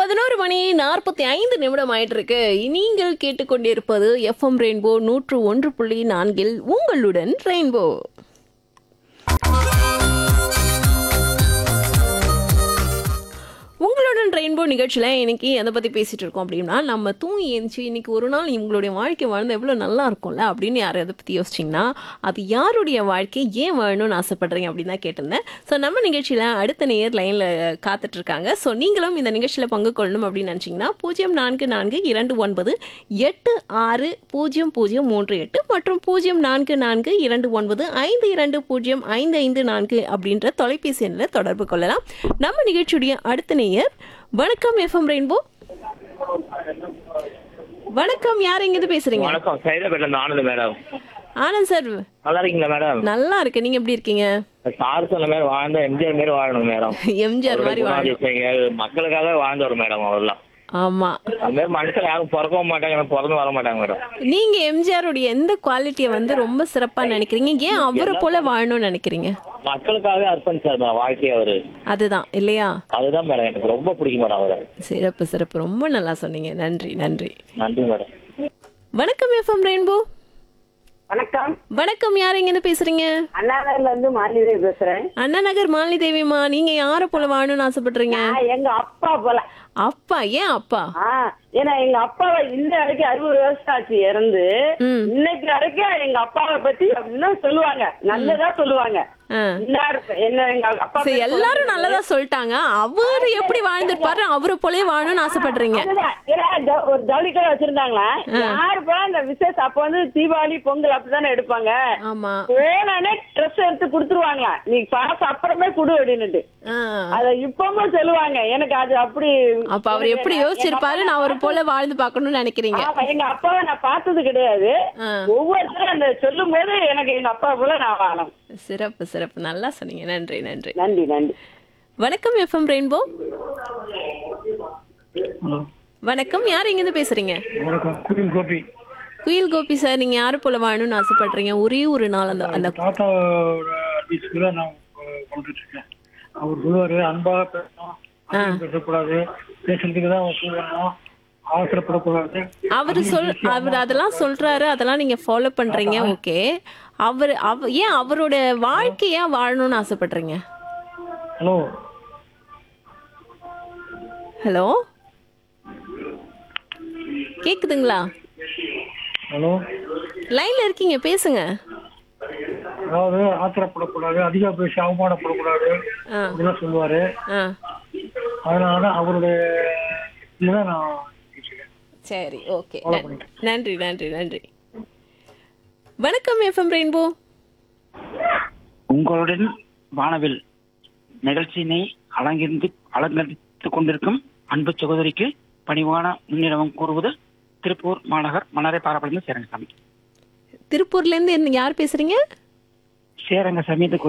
பதினோரு மணி நாற்பத்தி ஐந்து நிமிடம் ஆயிட்டு இருக்கு நீங்கள் கேட்டுக்கொண்டிருப்பது எஃப்எம் ரெயின்போ நூற்று ஒன்று புள்ளி நான்கில் உங்களுடன் ரெயின்போ உங்களுடன் ரெயின்போ நிகழ்ச்சியில் இன்னைக்கு எதை பற்றி பேசிட்டு இருக்கோம் அப்படின்னா நம்ம தூங்கி எழுந்துச்சு இன்னைக்கு ஒரு நாள் இவங்களுடைய வாழ்க்கை வாழ்ந்து எவ்வளோ நல்லா இருக்கும்ல அப்படின்னு யாரும் எதை பற்றி யோசிச்சிங்கன்னா அது யாருடைய வாழ்க்கை ஏன் வாழணும்னு ஆசைப்படுறீங்க அப்படின்னு தான் கேட்டிருந்தேன் ஸோ நம்ம நிகழ்ச்சியில் அடுத்த நேர் லைனில் காத்துட்டு இருக்காங்க ஸோ நீங்களும் இந்த நிகழ்ச்சியில் பங்கு கொள்ளணும் அப்படின்னு நினச்சிங்கன்னா பூஜ்ஜியம் நான்கு நான்கு இரண்டு ஒன்பது எட்டு ஆறு பூஜ்ஜியம் பூஜ்ஜியம் மூன்று எட்டு மற்றும் பூஜ்ஜியம் நான்கு நான்கு இரண்டு ஒன்பது ஐந்து இரண்டு பூஜ்ஜியம் ஐந்து ஐந்து நான்கு அப்படின்ற தொலைபேசி எண்ணில் தொடர்பு கொள்ளலாம் நம்ம நிகழ்ச்சியுடைய அடுத்த நேயர் வணக்கம் எஃப்எம் ரெயின்போ வணக்கம் யார் எங்கிருந்து பேசுறீங்க வணக்கம் சைதாபேட்டில் இருந்து ஆனந்த் மேடம் ஆனந்த் சார் நல்லா இருக்கீங்களா மேடம் நல்லா இருக்கு நீங்க எப்படி இருக்கீங்க சார் சொன்ன மாதிரி வாழ்ந்த எம்ஜிஆர் மாதிரி வாழணும் மேடம் எம்ஜிஆர் மாதிரி வாழ குணாதிசயங்கள் மக்களுக்காக வாழ்ந்தவர் மேடம் அவர்லாம் ஆமா அந்த மாதிரி மனுஷன் யாரும் பிறக்கவும் மாட்டாங்க பிறந்து வர மாட்டாங்க மேடம் நீங்க எம்ஜிஆருடைய எந்த குவாலிட்டியை வந்து ரொம்ப சிறப்பா நினைக்கிறீங்க ஏன் அவரை போல வாழணும்னு நினைக்கிறீங்க மக்களுக்காகவே அர்ப்பணிச்சார் மேடம் வாழ்க்கையை அவரு அதுதான் இல்லையா அதுதான் மேடம் எனக்கு ரொம்ப பிடிக்கும் மேடம் அவரை சிறப்பு சிறப்பு ரொம்ப நல்லா சொன்னீங்க நன்றி நன்றி நன்றி மேடம் வணக்கம் எஃப்எம் ரெயின்போ வணக்கம் வணக்கம் யார் எங்கேருந்து பேசுறீங்க அண்ணாநகர்ல இருந்து மாலினி பேசுறேன் அண்ணா நகர் மாலினி தேவிமா நீங்க யார போல வாழணும்னு ஆசைப்படுறீங்க நான் எங்க அப்பா போல அப்பா ஏன் அப்பா ஆ ஏன்னா எங்க அப்பாவை இந்த வரைக்கும் அறுபது வருஷம் ஆச்சு இறந்து ம். இன்னைக்கு வரைக்கும் எங்க அப்பாவை பத்தி அப்படின்னா சொல்லுவாங்க நல்லதா சொல்லுவாங்க ஆ. எல்லாரும் என்ன எங்க அப்பா சரி பத்தி எல்லாரும் நல்லதா சொல்லிட்டாங்க அவரு எப்படி வாழ்ந்திருப்பாரு அவரை போலயே வாழணும்னு ஆசைப்படுறீங்க அதுதான். ஏன்னா ஜ- ஒரு ஜவுளி கடை வச்சிருந்தாங்களா யாரு போல இந்த விசேஷம் அப்ப வந்து தீபாவளி பொங்கல் அப்படித்தானே எடுப்பாங்க ஆமா போனானே ட்ரெஸ் எடுத்து கொடுத்துருவாங்களா நீ காசு அப்புறமே குடு அப்படின்னுட்டு ஆ. அத இப்பவும் சொல்லுவாங்க எனக்கு அது அப்படி அப்ப அவர் எப்படி யோசிச்சிருப்பாரு நான் அவரை போல வாழ்ந்து பார்க்கணும்னு நினைக்கிறீங்க ஆமா, எங்க அப்பாவை நான் பார்த்தது கிடையாது ஆ. ஒவ்வொருத்தரும் அந்த சொல்லும் போது எனக்கு எங்க அப்பா போல நான் வாழணும் சிறப்பு சிறப்பு நல்லா சொன்னீங்க நன்றி நன்றி நன்றி நன்றி வணக்கம் எஃப்எம் ரெயின்போ வணக்கம் யார் எங்கிருந்து பேசுறீங்க வணக்கம் குயில் கோபி குயில் கோபி சார் நீங்க யாரு போல வாழணும்னு ஆசைப்படுறீங்க ஒரே ஒரு நாள் அந்த அந்த தாத்தாவோட அட்வைஸ்க்குள்ள நான் அஹ், கொண்டுட்டு இருக்கேன் அவர் சொல்லுவாரு அன்பாக பேசணும் அதிகம் பேசக்கூடாது பேசுறதுக்கு தான் அவர் சொல்லணும் அவசரப்படக்கூடாது அவர் சொல் அவர் அதெல்லாம் சொல்றாரு அதெல்லாம் நீங்க ஃபாலோ பண்றீங்க ஓகே அவர் அவ ஏன் அவரோட வாழ்க்கையா வாழணும்னு ஆசைப்படுறீங்க ஹலோ ஹலோ கேக்குதுங்களா ஹலோ லைன்ல இருக்கீங்க பேசுங்க அதாவது ஆத்திரப்படக்கூடாது அதிகமாக பேசி அவமானப்படக்கூடாது ஆ இதெல்லாம் சொல்லுவாரு ஆ அதனால தான் அவருடைய இதுதான் நான் பேசுகிறேன் சரி ஓகே நன்றி நன்றி நன்றி வணக்கம் எஃப்எம் ரெயின்போ உங்களுடன் வானவில் நிகழ்ச்சியினை அலங்கிருந்து அலங்கரித்துக் கொண்டிருக்கும் அன்பு சகோதரிக்கு பணிவான முன்னிடமும் கூறுவது திருப்பூர் மாநகர் மணரை பாரப்படைந்து சேரங்கசாமி திருப்பூர்ல இருந்து என்ன- யார் பேசுறீங்க சேரங்கசாமி இந்த